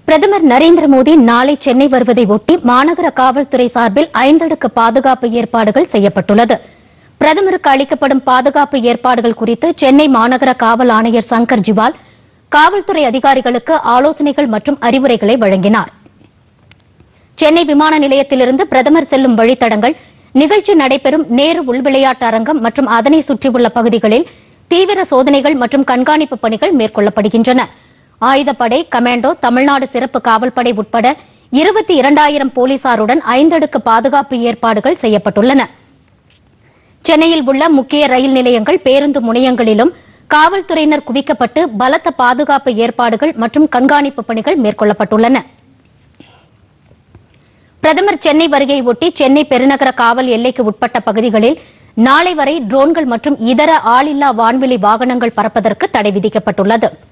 பிரதமர் நரேந்திர மோடி நாளை சென்னை வருவதை ஒட்டி மாநகர காவல்துறை சார்பில் ஐந்தடுக்கு பாதுகாப்பு ஏற்பாடுகள் செய்யப்பட்டுள்ளது பிரதமருக்கு அளிக்கப்படும் பாதுகாப்பு ஏற்பாடுகள் குறித்து சென்னை மாநகர காவல் ஆணையர் சங்கர் ஜிவால் காவல்துறை அதிகாரிகளுக்கு ஆலோசனைகள் மற்றும் அறிவுரைகளை வழங்கினார் சென்னை விமான நிலையத்திலிருந்து பிரதமர் செல்லும் வழித்தடங்கள் நிகழ்ச்சி நடைபெறும் நேரு உள்விளையாட்டு அரங்கம் மற்றும் அதனை சுற்றியுள்ள பகுதிகளில் தீவிர சோதனைகள் மற்றும் கண்காணிப்பு பணிகள் மேற்கொள்ளப்படுகின்றன ஆயுதப்படை கமாண்டோ தமிழ்நாடு சிறப்பு காவல்படை உட்பட இருபத்தி இரண்டாயிரம் போலீசாருடன் ஐந்தடுக்கு பாதுகாப்பு ஏற்பாடுகள் செய்யப்பட்டுள்ளன சென்னையில் உள்ள முக்கிய ரயில் நிலையங்கள் பேருந்து முனையங்களிலும் காவல்துறையினர் குவிக்கப்பட்டு பலத்த பாதுகாப்பு ஏற்பாடுகள் மற்றும் கண்காணிப்பு பணிகள் மேற்கொள்ளப்பட்டுள்ளன பிரதமர் சென்னை வருகையை ஒட்டி சென்னை பெருநகர காவல் எல்லைக்கு உட்பட்ட பகுதிகளில் நாளை வரை ட்ரோன்கள் மற்றும் இதர ஆளில்லா வான்வெளி வாகனங்கள் பறப்பதற்கு தடை விதிக்கப்பட்டுள்ளது